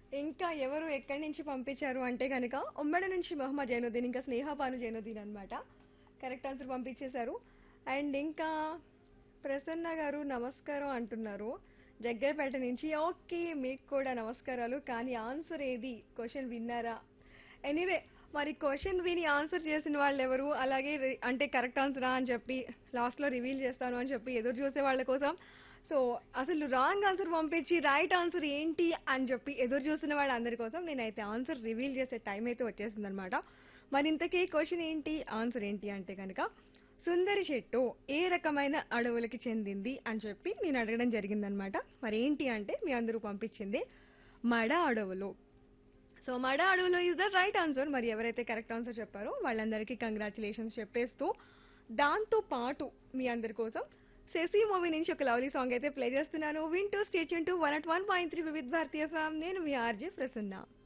ఇంకా ఎవరు ఎక్కడి నుంచి పంపించారు అంటే కనుక ఉమ్మడి నుంచి మొహమ్మద్ జైనుద్దీన్ ఇంకా స్నేహపాను జైనుద్దీన్ అనమాట కరెక్ట్ ఆన్సర్ పంపించేశారు అండ్ ఇంకా ప్రసన్న గారు నమస్కారం అంటున్నారు జగ్గైపేట నుంచి ఓకే మీకు కూడా నమస్కారాలు కానీ ఆన్సర్ ఏది క్వశ్చన్ విన్నారా ఎనీవే మరి క్వశ్చన్ విని ఆన్సర్ చేసిన వాళ్ళు ఎవరు అలాగే రి- అంటే కరెక్ట్ ఆన్సరా అని చెప్పి లాస్ట్ లో రివీల్ చేస్తాను అని చెప్పి ఎదురు చూసే వాళ్ళ కోసం సో అసలు రాంగ్ ఆన్సర్ పంపించి రైట్ ఆన్సర్ ఏంటి అని చెప్పి ఎదురు చూసిన వాళ్ళందరి కోసం నేనైతే ఆన్సర్ రివీల్ చేసే టైం అయితే వచ్చేసింది అనమాట మరి ఇంతకీ క్వశ్చన్ ఏంటి ఆన్సర్ ఏంటి అంటే కనుక సుందరి చెట్టు ఏ రకమైన అడవులకి చెందింది అని చెప్పి నేను అడగడం జరిగిందనమాట మరి ఏంటి అంటే మీ అందరూ పంపించింది మడ అడవులు సో మడ అడవులో ఇస్ ద రైట్ ఆన్సర్ మరి ఎవరైతే కరెక్ట్ ఆన్సర్ చెప్పారో వాళ్ళందరికీ కంగ్రాచులేషన్స్ చెప్పేస్తూ దాంతో పాటు మీ అందరి కోసం శశి మూవీ నుంచి ఒక లవ్లీ సాంగ్ అయితే ప్లే చేస్తున్నాను వింటూ station to one at one point three Vividh Bharatiya FM నేను మీ ఆర్జే ప్రసన్న